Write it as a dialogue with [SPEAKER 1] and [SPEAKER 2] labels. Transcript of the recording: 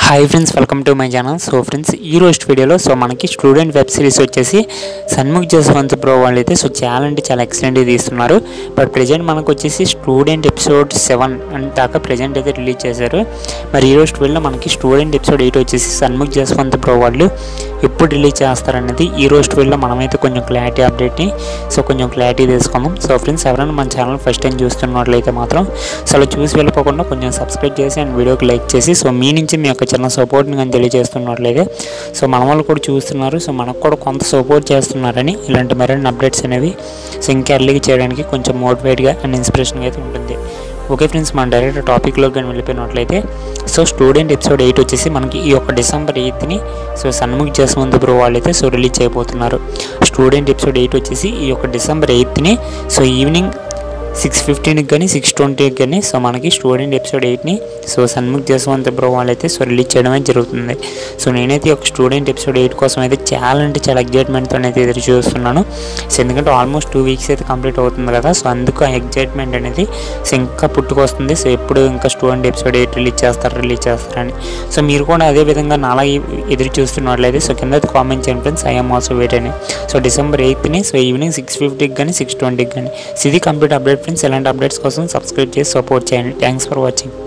[SPEAKER 1] hi friends welcome to my channel so friends ఈ రోజు వీడియోలో సో మనకి స్టూడెంట్ వెబ్ సిరీస్ వచ్చేసి సన్ముఖ్ జస్వంత్ ప్రో వాళ్ళు అయితే సో చాలా అంటే చాలా ఎక్సలెంట్గా తీస్తున్నారు బట్ ప్రజెంట్ మనకు వచ్చేసి స్టూడెంట్ ఎపిసోడ్ సెవెన్ అని దాకా ప్రజెంట్ అయితే రిలీజ్ చేశారు మరి ఈ రోజు వీడియోలో మనకి స్టూడెంట్ ఎపిసోడ్ ఎయిట్ వచ్చేసి సన్ముఖ్ జస్వంత్ ప్రో వాళ్ళు ఎప్పుడు రిలీజ్ చేస్తారనేది ఈ రోజు వీడియోలో మనమైతే కొంచెం క్లారిటీ అప్డేట్ని సో కొంచెం క్లారిటీ తీసుకుందాం సో ఫ్రెండ్స్ ఎవరైనా మన ఛానల్ ఫస్ట్ టైం చూస్తున్నట్లయితే మాత్రం సో అలా చూసి వెళ్ళిపోకుండా కొంచెం సబ్స్క్రైబ్ చేసి అండ్ వీడియోకి లైక్ చేసి సో మీ నుంచి మీ యొక్క చిన్న సపోర్ట్ని కానీ తెలియజేస్తున్నట్లయితే సో మన వాళ్ళు కూడా చూస్తున్నారు సో మనకు కూడా కొంత సపోర్ట్ చేస్తున్నారని ఇలాంటి మరిన్ని అప్డేట్స్ అనేవి సో ఇంకా ఎర్లీగా చేయడానికి కొంచెం మోటివేట్గా అండ్ ఇన్స్పిరేషన్గా అయితే ఉంటుంది ఓకే ఫ్రెండ్స్ మన డైరెక్ట్ టాపిక్లోకి కానీ వెళ్ళిపోయినట్లయితే సో స్టూడెంట్ ఎపిసోడ్ ఎయిట్ వచ్చేసి మనకి ఈ యొక్క డిసెంబర్ ఎయిత్ని సో సన్ముఖ్ జస్వంత్ బ్రో వాళ్ళైతే సో రిలీజ్ చేయబోతున్నారు స్టూడెంట్ ఎపిసోడ్ ఎయిట్ వచ్చేసి ఈ యొక్క డిసెంబర్ ఎయిత్ని సో ఈవినింగ్ సిక్స్ ఫిఫ్టీన్కి కానీ సిక్స్ ట్వంటీకి కానీ సో మనకి స్టూడెంట్ ఎపిసోడ్ ఎయిట్ని సో సన్ముఖ్ జస్వంత్ బ్రో వాళ్ళైతే సో రిలీజ్ చేయడం అయితే జరుగుతుంది సో నేనైతే ఒక స్టూడెంట్ ఎపిసోడ్ ఎయిట్ కోసం అయితే చాలా అంటే చాలా ఎగ్జైట్మెంట్తో అయితే ఎదురు చూస్తున్నాను సో ఎందుకంటే ఆల్మోస్ట్ టూ వీక్స్ అయితే కంప్లీట్ అవుతుంది కదా సో అందుకు ఆ ఎగ్జైట్మెంట్ అనేది సో ఇంకా పుట్టుకొస్తుంది సో ఎప్పుడు ఇంకా స్టూడెంట్ ఎపిసోడ్ ఎయిట్ రిలీజ్ చేస్తారు రిలీజ్ చేస్తారని సో మీరు కూడా అదే విధంగా నాలా ఎదురు చూస్తున్నట్లయితే సో కింద కామెంట్ చేయండి ఫ్రెండ్స్ ఐఎమ్ ఆల్సో వెయిట్ అని సో డిసెంబర్ ఎయిత్ని సో ఈవినింగ్ సిక్స్ ఫిఫ్టీకి కానీ సిక్స్ ట్వంటీకి కానీ సో ఇది కంప్లీట్ అప్డేట్ ఫ్రెండ్స్ ఇలాంటి అప్డేట్స్ కోసం సబ్స్క్రైబ్ చేసి సపోర్ట్ చేయండి థ్యాంక్స్ ఫర్ వాచింగ్